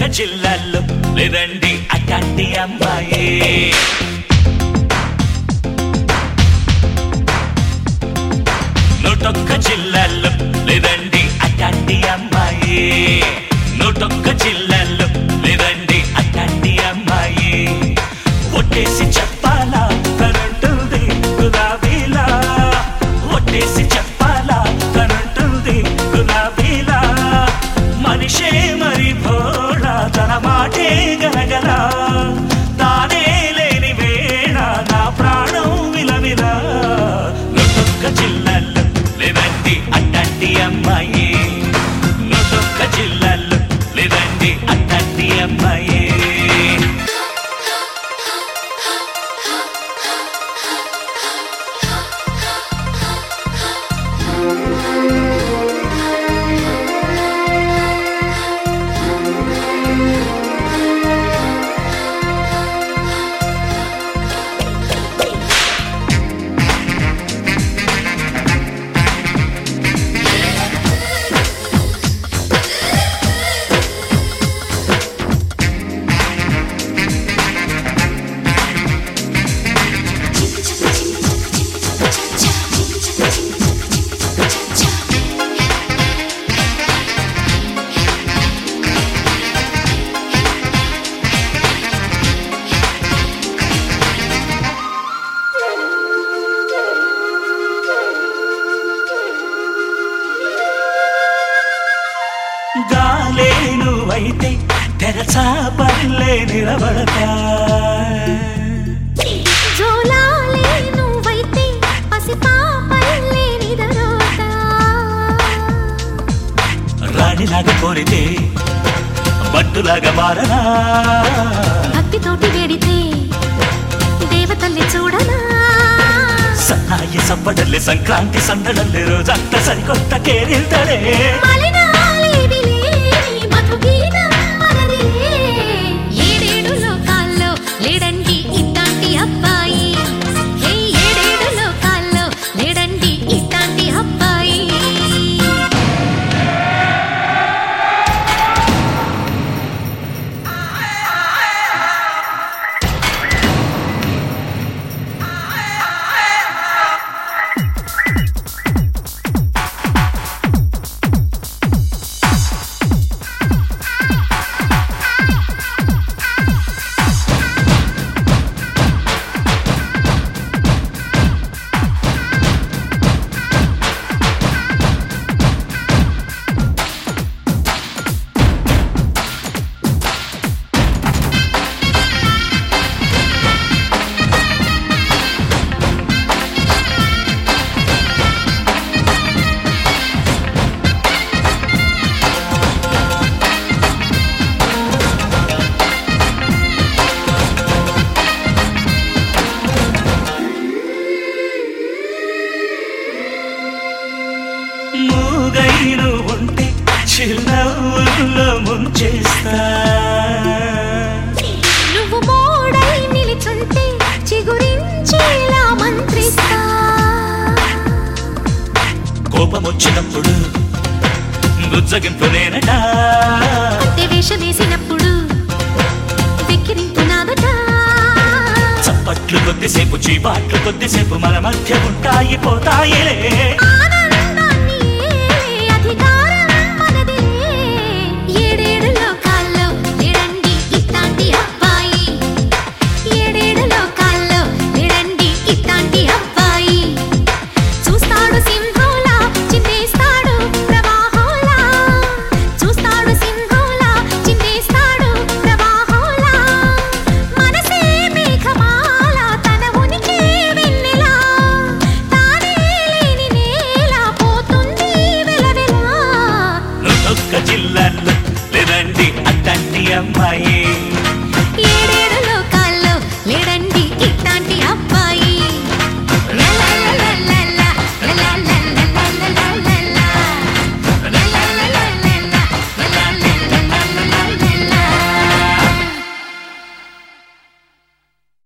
జిల్లాల్లో లేదండి అట్లాంటి అమ్మాయి నూటొక్క జిల్లాల్లో లేదండి అట్లాంటి అమ్మాయి నూటొక్క జిల్లాల్లో లేదండి అట్లాంటి అమ్మాయి ఒట్టేసి చెప్పాలా తనంటుంది గులాబీలా ఒట్టేసి చెప్పాలా తనంటుంది గులాబీలా మనిషే మరి భోళా తన మాటే గలగల తానే లేని వేళ నా ప్రాణం విలవిలా నొట్టొక్క జిల్లాల్లో లేదండి అట్లాంటి అమ్మాయి నొట్టొక్క జిల్లాల్లో లేదండి అట్లాంటి అమ్మాయి గాలే నువ్వైతే తెరచా పల్లె నిలబడతా జోలాలే నువ్వైతే పసిపాపల్లే నిదరోతా రాణిలాగా కోరితే బట్టులాగా మారనా భక్తితోటి వేడితే దేవతల్ని చూడనా సన్నాయి సబ్బడల్లే సంక్రాంతి సందడల్లే రోజంతా సరికొత్త కేరిల్తడే మలినాలేవి లేని మధుగీతం మనదే. ఏడేడు లోకాల్లో లేడండి ఇట్లాంటి అబ్బాయి హే, ఏడేడు లోకాల్లో లేడండి ఇట్లాంటి అబ్బాయి మూగైను ఉంటే చిరునవ్వుల్లో ముంచేస్తా నువ్వు మోడై నిలిచుంటే చిగురించేలా మంత్రిస్తా కోపం వచ్చినప్పుడు బుజ్జగింపు నేనట అంతే వేషం వేసినప్పుడు వెక్కిరింపు నాదట చప్పట్లు కొద్దిసేపు చీపాట్లు కొద్దిసేపు మన మధ్య ఉంటాయి పోతాయిలే ఆ